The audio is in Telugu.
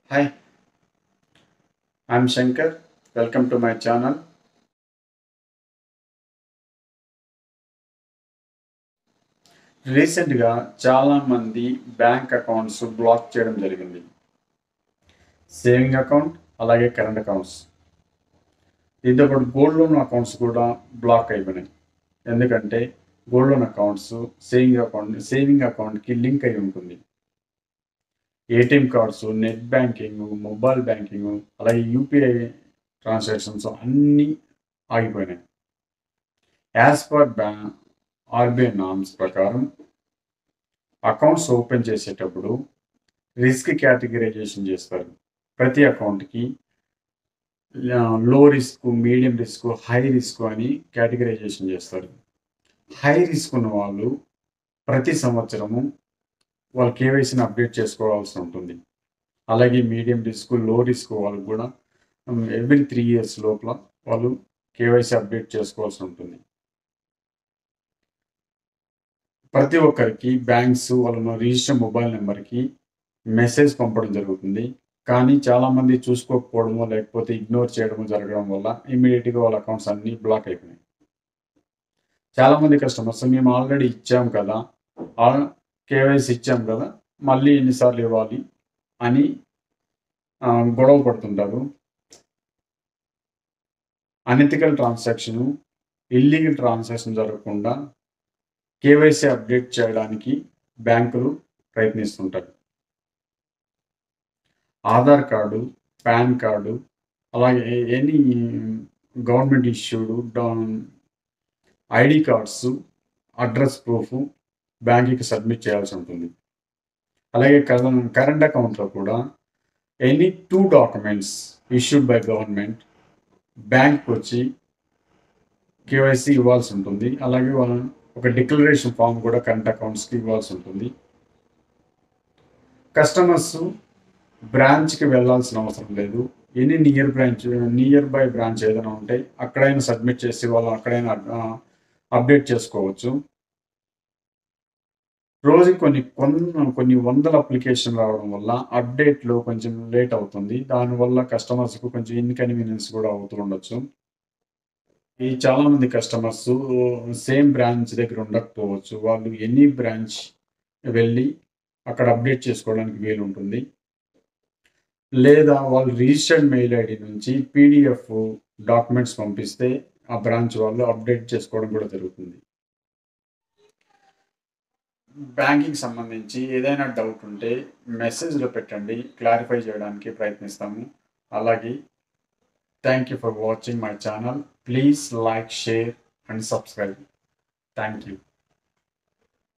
Hi, I'm Shankar. Welcome to my channel. రీసెంట్గా చాలామంది బ్యాంక్ అకౌంట్స్ బ్లాక్ చేయడం జరిగింది సేవింగ్ అకౌంట్ అలాగే కరెంట్ అకౌంట్స్ దీంతో పాటు గోల్డ్ లోన్ అకౌంట్స్ కూడా బ్లాక్ అయిపోయినాయి ఎందుకంటే gold loan accounts saving account saving అకౌంట్కి లింక్ అయి ఉంటుంది ATM cards net banking mobile banking అలాగే యూపీఐ ట్రాన్సాక్షన్స్ అన్నీ ఆగిపోయినాయి యాజ్ పర్ బ్యా ఆర్బీఐ నామ్స్ ప్రకారం అకౌంట్స్ ఓపెన్ చేసేటప్పుడు రిస్క్ కేటగిరైజేషన్ చేస్తారు ప్రతి అకౌంట్కి low risk medium risk high risk అని కేటగిరైజేషన్ చేస్తారు హై రిస్క్ ఉన్న వాళ్ళు ప్రతి సంవత్సరము వాళ్ళు కేవైసీని అప్డేట్ చేసుకోవాల్సి ఉంటుంది అలాగే మీడియం రిస్క్ లో రిస్క్ వాళ్ళు కూడా ఎవ్రీ త్రీ ఇయర్స్ లోపల వాళ్ళు కేవైసీ అప్డేట్ చేసుకోవాల్సి ఉంటుంది ప్రతి ఒక్కరికి బ్యాంక్స్ వాళ్ళ రిజిస్టర్ మొబైల్ నెంబర్కి మెసేజ్ పంపడం జరుగుతుంది కానీ చాలామంది చూసుకోకపోవడమో లేకపోతే ఇగ్నోర్ చేయడమో జరగడం వల్ల ఇమీడియట్గా వాళ్ళ అకౌంట్స్ అన్నీ బ్లాక్ అయిపోయినాయి చాలామంది కస్టమర్స్ మేము ఆల్రెడీ ఇచ్చాం కదా కేవైసీ ఇచ్చాం కదా మళ్ళీ ఎన్నిసార్లు ఇవ్వాలి అని గొడవ పడుతుంటారు అనెథికల్ ట్రాన్సాక్షన్ ఇల్లీగల్ ట్రాన్సాక్షన్ జరగకుండా కేవైసీ అప్డేట్ చేయడానికి బ్యాంకులు ప్రయత్నిస్తుంటారు ఆధార్ కార్డు పాన్ కార్డు అలాగే any government issued ID cards address proof బ్యాంకుకి సబ్మిట్ చేయాల్సి ఉంటుంది అలాగే కరెంట్ అకౌంట్లో కూడా any two documents issued by government bank వచ్చి కేవైసీ ఇవ్వాల్సి ఉంటుంది అలాగే ఒక డిక్లరేషన్ ఫామ్ కూడా కరెంట్ అకౌంట్స్కి ఇవ్వాల్సి ఉంటుంది కస్టమర్స్ బ్రాంచ్కి వెళ్ళాల్సిన అవసరం లేదు any near branch nearby branch ఏదైనా ఉంటే అక్కడైనా సబ్మిట్ చేసి వాళ్ళు అక్కడైనా అప్డేట్ చేసుకోవచ్చు రోజు కొన్ని కొన్ని కొన్ని వందల అప్లికేషన్ రావడం వల్ల అప్డేట్లో కొంచెం లేట్ అవుతుంది దానివల్ల కస్టమర్స్కు కొంచెం ఇన్కన్వీనియన్స్ కూడా అవుతూ ఉండొచ్చు ఈ చాలా మంది కస్టమర్స్ సేమ్ బ్రాంచ్ దగ్గర ఉండకపోవచ్చు వాళ్ళు ఎనీ బ్రాంచ్ వెళ్ళి అక్కడ అప్డేట్ చేసుకోవడానికి వీలు ఉంటుంది లేదా వాళ్ళు రిజిస్టర్డ్ మెయిల్ ఐడి నుంచి పీడిఎఫ్ డాక్యుమెంట్స్ పంపిస్తే ఆ బ్రాంచ్ వాళ్ళు అప్డేట్ చేసుకోవడం కూడా జరుగుతుంది బ్యాంకింగ్ సంబంధించి ఏదైనా డౌట్ ఉంటే మెసేజ్లో పెట్టండి క్లారిఫై చేయడానికి ప్రయత్నిస్తాము అలాగే thank you for watching my channel please like share and subscribe thank you